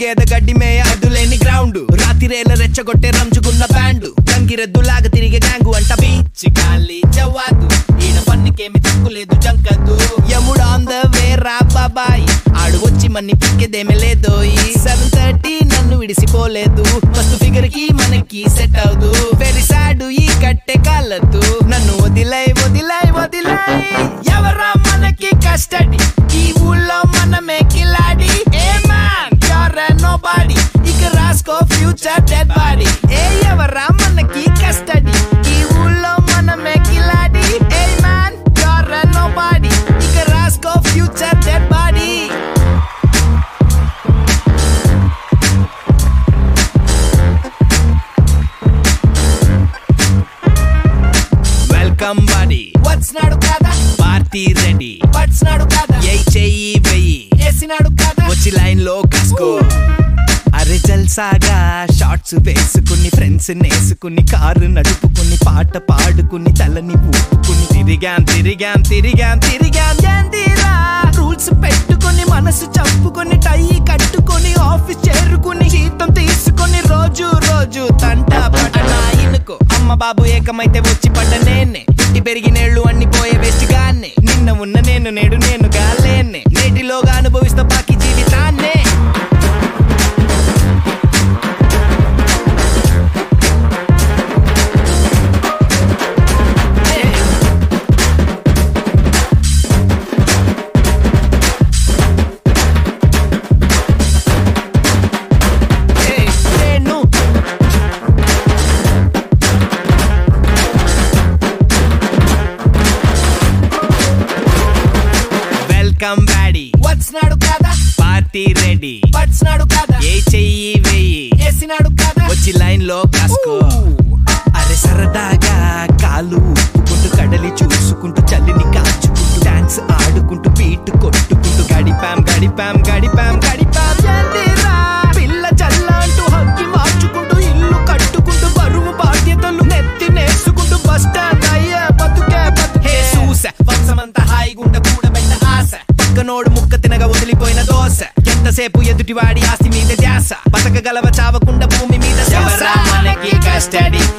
గేద గడ్డి మేయ అదులేని గ్రౌండ్ రాతిరేల రెచ్చగొట్టే రంజుకున్న బ్యాండ్ గంగిరెద్దులాగా తిరిగే గ్యాంగు అంట బీచ్ గాలి జవాదు ఈడ పన్నికేమి తక్కులేదు జంకదు యముడు ఆన్ ద వే రా బాబాయ్ ఆడు వచ్చి మన్ని పిక్కేదేమి లేదు సెవెన్ థర్టీ నన్ను విడిసిపోలేదు మస్తు ఫిగర్ కి మనకి సెట్ అవదు వెరీ సాడ్ ఈ కట్టె కాలదు నన్ను వదిలై వదిలై వదిలై ఎవరా మనకి కస్టడీ ఈ ఊళ్ళో మనమే కిలాడి a man you're nobody ఇక రాసుకో ఫ్యూచర్ డెడ్ బాడీ ఏ ఎవరా మనకి కస్టడీ ఈ ఊళ్ళో మనమే కిలాడి a man you're nobody ఇక రాసుకో future dead body welcome body వచ్చినాడు కదా పార్టీ రెడీ వచ్చినాడు కదా ఏ చెయ్యి వెయ్యి వేసినాడు కదా వచ్చి లైన్ లో కాసుకో అరే జల్సాగా షార్ట్స్ వేసుకుని ఫ్రెండ్స్ నేసుకుని కారు నడుపుకుని పాట పాడుకుని తలని ఊపుకుని తిరిగాం తిరిగాం తిరిగాం తిరిగాం ఏందిరా రూల్స్ పెట్టుకుని మనసు చంపుకొని టై కట్టుకొని ఆఫీస్ చేరుకుని జీతం తీసుకొని రోజు రోజు తంట పడనా ఇనుకో అమ్మ బాబు ఏకమైతే వచ్చి పడ్డ నేనే పుట్టి పెరిగినేళ్ళు అన్ని పోయే వేస్ట్ గానే నిన్న ఉన్న నేను నేడు నేను గాలేనే నేటిలోగా అనుభవిస్తా బాకీ జీవితాన్నే Hey, నేను వెల్కమ్ బ్యాడీ వచ్చినాడు కదా పార్టీ రెడీ వచ్చినాడు కదా ఏ చెయ్యి వెయ్యి వేసినాడు కదా వచ్చి లైన్ లో కాసుకో అరే సరదాగా కాలు ఊపుకుంటూ కడలి చూసుకుంటూ చల్లిని కాచుకుంటూ డాన్స్ ఆడుకుంటూ బీట్ కొట్టుకుంటూ గడిపాం గడిపాం గడిపాం గడిపాం ఏందిరా? పిల్ల చల్ల అంటూ హక్కి మార్చుకుంటూ ఇల్లు కట్టుకుంటూ బరువు బాధ్యతలు నెత్తి నేసుకుంటూ బస్ స్టాండ్ అయ్యే బతుకే బతుకే చూస వంశమంతా హాయిగుండ కూడబెట్ట ఆశ పక్కనోడు ముక్క తినగా వదిలిపోయిన దోశ ఎంతసేపు ఎదుటివాడి ఆస్తి మీద ధ్యాస బతకగలవ చావకుండా భూమి మీద ఎవరా మనకి కస్టడీ